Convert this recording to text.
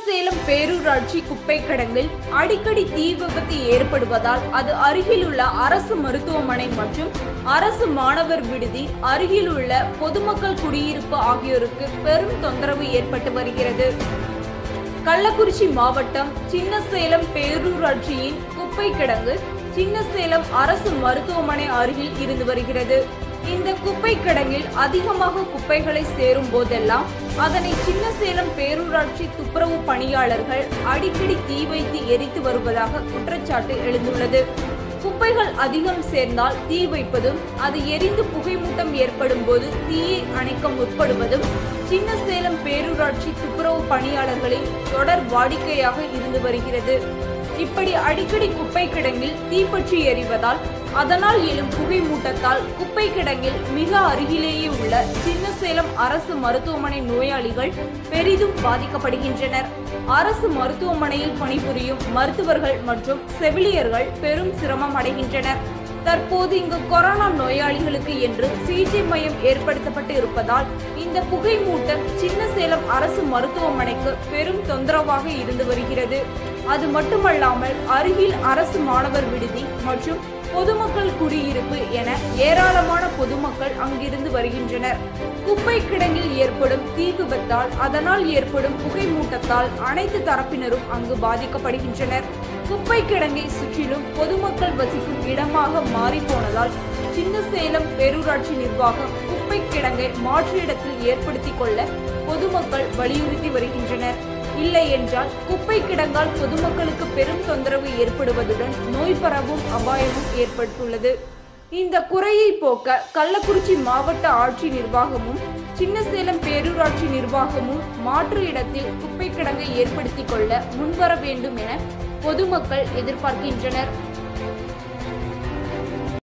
சின்னசேலம் பேரூராட்சி குப்பை கிடங்கில் அடிக்கடி தீ விபத்து ஏற்படுவதால் அது அருகிலுள்ள அரசு மருத்துவமனை மற்றும் அரசு மாணவர் விடுதி அருகிலுள்ள பொதுமக்கள் குடியிருப்பு ஆகியோருக்கு பெரும் தொந்தரவு ஏற்பட்டு வருகிறது கள்ளக்குறிச்சி மாவட்டம் சின்னசேலம் பேரூராட்சியின் குப்பை கிடங்கு சின்னசேலம் அரசு மருத்துவமனை அருகில் இருந்து வருகிறது இந்த குப்பை கிடங்கில் அதிகமாக குப்பைகளை சேரும் போதெல்லாம் அதனை சின்னசேலம் பேரூராட்சி துப்புரவு பணியாளர்கள் அடிக்கடி தீ வைத்து எரித்து வருவதாக குற்றச்சாட்டு எழுந்துள்ளது குப்பைகள் அதிகம் சேர்ந்தால் தீ வைப்பதும் அது எரிந்து புகைமூட்டம் ஏற்படும் போது தீயை அணைக்க முற்படுவதும் சின்னசேலம் பேரூராட்சி துப்புரவு பணியாளர்களின் தொடர் வாடிக்கையாக இருந்து வருகிறது இப்படி அடிக்கடி குப்பை கிடங்கில் தீப்பற்றி எறிவதால் அதனால் எழும் புகை மூட்டத்தால் குப்பை கிடங்கில் மிக அருகிலேயே உள்ள சின்னசேலம் அரசு மருத்துவமனை நோயாளிகள் பெரிதும் பாதிக்கப்படுகின்றனர் அரசு மருத்துவமனையில் பணிபுரியும் மருத்துவர்கள் மற்றும் செவிலியர்கள் பெரும் சிரமம் அடைகின்றனர் தற்போது இங்கு கொரோனா நோயாளிகளுக்கு என்று சிகிச்சை மையம் ஏற்படுத்தப்பட்டு இருப்பதால் இந்த புகை மூட்டம் சின்னசேலம் அரசு மருத்துவமனைக்கு பெரும் தொந்தரவாக இருந்து வருகிறது அது மட்டுமல்லாமல் அருகில் அரசு மாணவர் விடுதி மற்றும் பொதுமக்கள் குடியிருப்பு என ஏராளமான பொதுமக்கள் அங்கிருந்து வருகின்றனர் குப்பை கிடங்கில் ஏற்படும் தீ விபத்தால் அதனால் ஏற்படும் புகை மூட்டத்தால் அனைத்து தரப்பினரும் அங்கு பாதிக்கப்படுகின்றனர் குப்பை கிடங்கை சுற்றிலும் பொதுமக்கள் வசிக்கும் இடமாக மாறி போனதால் சின்னசேலம் பேரூராட்சி நிர்வாகம் குப்பை கிடங்கை மாற்று இடத்தில் ஏற்படுத்திக் கொள்ள பொதுமக்கள் வலியுறுத்தி வருகின்றனர் இல்லை என்றால் குப்பை கிடங்கால் பொதுமக்களுக்கு பெரும் தொந்தரவு ஏற்படுவதுடன் நோய் பரவும் அபாயமும் ஏற்பட்டுள்ளது இந்த குறையை போக்க கள்ளக்குறிச்சி மாவட்ட ஆட்சி நிர்வாகமும் சின்னசேலம் பேரூராட்சி நிர்வாகமும் மாற்று இடத்தில் குப்பை கிடங்கை ஏற்படுத்திக் கொள்ள முன்வர வேண்டும் என பொதுமக்கள் எதிர்பார்க்கின்றனர்